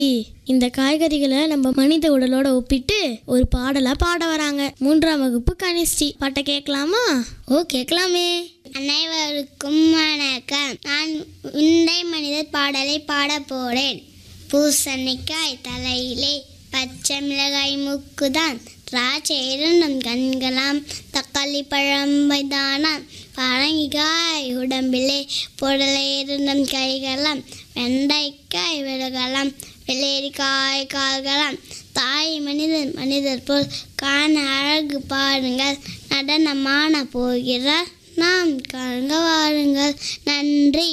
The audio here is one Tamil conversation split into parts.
இந்த காய்கறிகளை நம்ம மனித உடலோட ஒப்பிட்டு ஒரு பாடலா பாட வராங்க மூன்றாம் வகுப்பு கனிஷ்டி பாட்டை கேட்கலாமா ஓ கேட்கலாமே அனைவருக்கும் வணக்கம் நான் உந்தை மனிதர் பாடலை பாடப் போறேன் பூசணிக்காய் தலையிலே பச்சை மிளகாய் மூக்குதான் திராட்சை இரண்டும் கண்களாம் தக்காளி பழம் வைதானாம் பரங்கிக்காய் உடம்பிலே புடலை இருந்தும் கைகளாம் வெண்டைக்காய் விலகலாம் வெள்ளரிக்காய் கால்களாம் தாய் மனிதர் மனிதர் போல் காண அழகு பாருங்கள் நடனமான போகிறார் நாம் காண்க வாருங்கள் நன்றி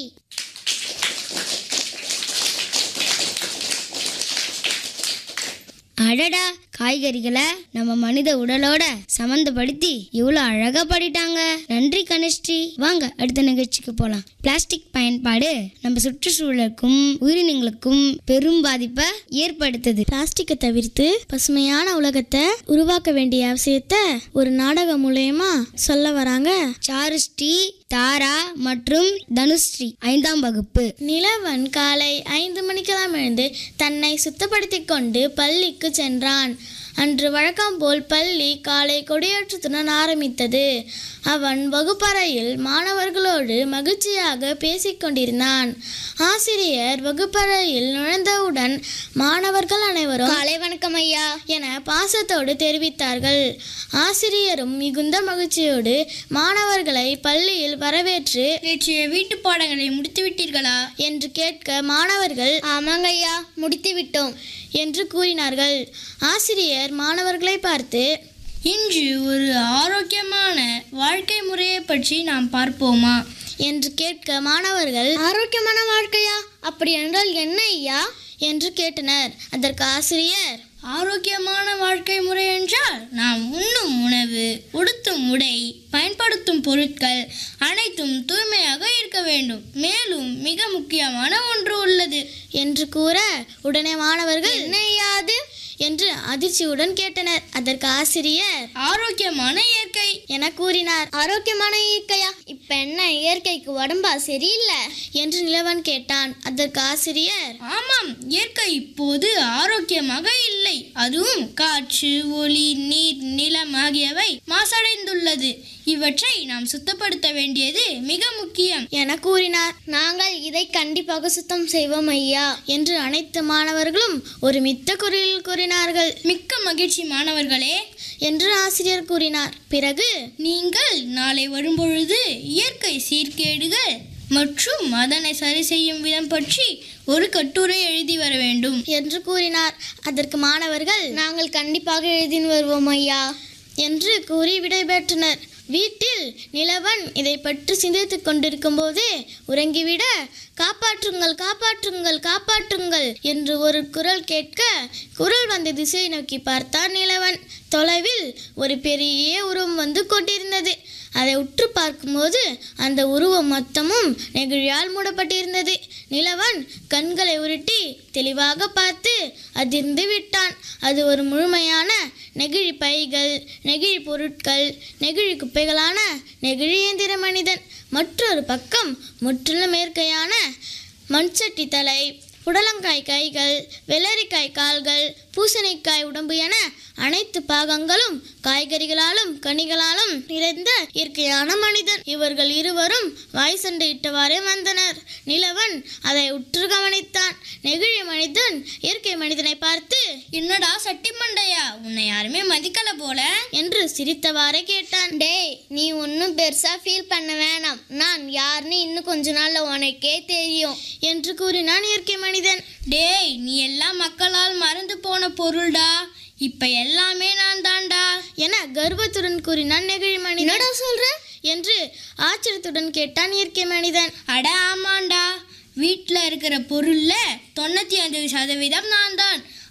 அடடா காய்கறிகளை நம்ம மனித உடலோட சம்மந்தப்படுத்தி இவ்வளோ அழகா பாடிட்டாங்க நன்றி கனிஷ்டி வாங்க அடுத்த நிகழ்ச்சிக்கு போகலாம் பிளாஸ்டிக் பயன்பாடு நம்ம சுற்றுச்சூழலுக்கும் உயிரினங்களுக்கும் பெரும் பாதிப்பை ஏற்படுத்துது பிளாஸ்டிக்கை தவிர்த்து பசுமையான உலகத்தை உருவாக்க வேண்டிய அவசியத்தை ஒரு நாடகம் மூலயமா சொல்ல வராங்க சாருஸ்ரீ தாரா மற்றும் தனுஸ்ரீ ஐந்தாம் வகுப்பு நிலவன் காலை ஐந்து மணிக்கெல்லாம் எழுந்து தன்னை சுத்தப்படுத்திக் கொண்டு பள்ளிக்கு சென்றான் அன்று வழக்கம் போல் பள்ளி காலை கொடியேற்றத்துடன் ஆரம்பித்தது அவன் வகுப்பறையில் மாணவர்களோடு மகிழ்ச்சியாக பேசிக் கொண்டிருந்தான் ஆசிரியர் வகுப்பறையில் நுழைந்தவுடன் மாணவர்கள் அனைவரும் காலை வணக்கம் ஐயா என பாசத்தோடு தெரிவித்தார்கள் ஆசிரியரும் மிகுந்த மகிழ்ச்சியோடு மாணவர்களை பள்ளியில் வரவேற்று நேற்றைய வீட்டு பாடங்களை முடித்து விட்டீர்களா என்று கேட்க மாணவர்கள் ஆமாங்க ஐயா முடித்து விட்டோம் என்று கூறினார்கள் ஆசிரியர் மாணவர்களை பார்த்து இன்று ஒரு ஆரோக்கியமான வாழ்க்கை முறையை பற்றி நாம் பார்ப்போமா என்று கேட்க மாணவர்கள் ஆரோக்கியமான வாழ்க்கையா அப்படி என்றால் என்ன ஐயா என்று கேட்டனர் அதற்கு ஆசிரியர் ஆரோக்கியமான வாழ்க்கை முறை என்றால் நாம் உண்ணும் உணவு உடுத்தும் உடை பயன்படுத்தும் பொருட்கள் அனைத்தும் தூய்மையாக இருக்க வேண்டும் மேலும் மிக முக்கியமான ஒன்று உள்ளது என்று கூற உடனே மாணவர்கள் என்ன ஐயாது என்று அதிர்ச்சியுடன் கேட்டனர் அதற்கு ஆசிரியர் ஆரோக்கியமான இயற்கை என கூறினார் ஆரோக்கியமான இயற்கையா இப்ப என்ன இயற்கைக்கு உடம்பா சரியில்லை என்று நிலவன் கேட்டான் அதற்கு ஆசிரியர் ஆமாம் இயற்கை இப்போது ஆரோக்கியமாக இல்லை அதுவும் காற்று ஒளி நீர் நிலம் ஆகியவை மாசடைந்துள்ளது இவற்றை நாம் சுத்தப்படுத்த வேண்டியது மிக முக்கியம் என கூறினார் நாங்கள் இதை கண்டிப்பாக சுத்தம் செய்வோம் ஐயா என்று அனைத்து மாணவர்களும் ஒரு மித்த குரலில் கூறினார்கள் மிக்க மகிழ்ச்சி மாணவர்களே என்று ஆசிரியர் கூறினார் பிறகு நீங்கள் நாளை வரும்பொழுது இயற்கை சீர்கேடுகள் மற்றும் அதனை சரி செய்யும் விதம் பற்றி ஒரு கட்டுரை எழுதி வர வேண்டும் என்று கூறினார் அதற்கு மாணவர்கள் நாங்கள் கண்டிப்பாக எழுதின்னு வருவோம் ஐயா என்று கூறி விடைபெற்றனர் வீட்டில் நிலவன் இதை பற்றி சிந்தித்துக் கொண்டிருக்கும் போதே உறங்கிவிட காப்பாற்றுங்கள் காப்பாற்றுங்கள் காப்பாற்றுங்கள் என்று ஒரு குரல் கேட்க குரல் வந்த திசையை நோக்கி பார்த்தான் நிலவன் தொலைவில் ஒரு பெரிய உருவம் வந்து கொண்டிருந்தது அதை உற்று பார்க்கும்போது அந்த உருவம் மொத்தமும் நெகிழியால் மூடப்பட்டிருந்தது நிலவன் கண்களை உருட்டி தெளிவாக பார்த்து அதிர்ந்து விட்டான் அது ஒரு முழுமையான நெகிழி பைகள் நெகிழி பொருட்கள் நெகிழி குப்பைகளான நெகிழி இயந்திர மனிதன் மற்றொரு பக்கம் முற்றிலும் இயற்கையான மண்சட்டி தலை புடலங்காய் கைகள் வெள்ளரிக்காய் கால்கள் பூசணிக்காய் உடம்பு என அனைத்து பாகங்களும் காய்கறிகளாலும் கனிகளாலும் நிறைந்த இயற்கையான மனிதன் இவர்கள் இருவரும் வாய் சண்டையிட்டவாறே வந்தனர் நிலவன் அதை உற்று கவனித்தான் நெகிழி மனிதன் இயற்கை மனிதனை பார்த்து என்னடா சட்டி மண்டையா உன்னை யாருமே மதிக்கல போல என்று சிரித்தவாறே கேட்டான் டேய் நீ ஒன்றும் பெருசா ஃபீல் பண்ண வேணாம் நான் யாருன்னு இன்னும் கொஞ்ச நாள்ல உனக்கே தெரியும் என்று கூறினான் இயற்கை மனிதன் டேய் நீ எல்லாம் மக்களால் மறந்து போன பொருள்டா இப்ப எல்லாமே நான் தான்டா என கர்வத்துடன் கூறினான் நெகிழி மனிதன் என்னடா சொல்ற என்று ஆச்சரியத்துடன் கேட்டான் இயற்கை மனிதன் அட ஆமாண்டா வீட்டில் இருக்கிற பொருள்ல தொண்ணூற்றி அஞ்சு சதவீதம் நான் தான்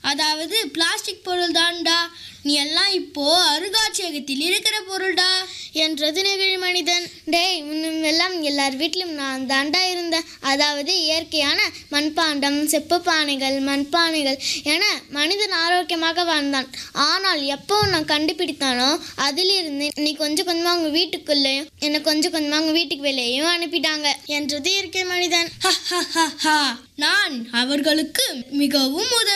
அதாவது பிளாஸ்டிக் பொருள் தான்டா நீ எல்லாம் இப்போ அருங்காட்சியகத்தில் இருக்கிற பொருள்டா என்றது நெகிழி மனிதன் டேய் முன்னும் எல்லாம் எல்லார் வீட்டிலும் நான் தாண்டா இருந்தேன் அதாவது இயற்கையான மண்பாண்டம் செப்பு பானைகள் மண்பானைகள் என மனிதன் ஆரோக்கியமாக வாழ்ந்தான் ஆனால் எப்போ நான் கண்டுபிடித்தானோ அதிலிருந்து நீ கொஞ்சம் கொஞ்சமாக அவங்க வீட்டுக்குள்ளேயும் என்னை கொஞ்சம் கொஞ்சமாக அவங்க வீட்டுக்கு வெளியேயும் அனுப்பிட்டாங்க என்றது இயற்கை மனிதன் நான் அவர்களுக்கு மிகவும் உதவி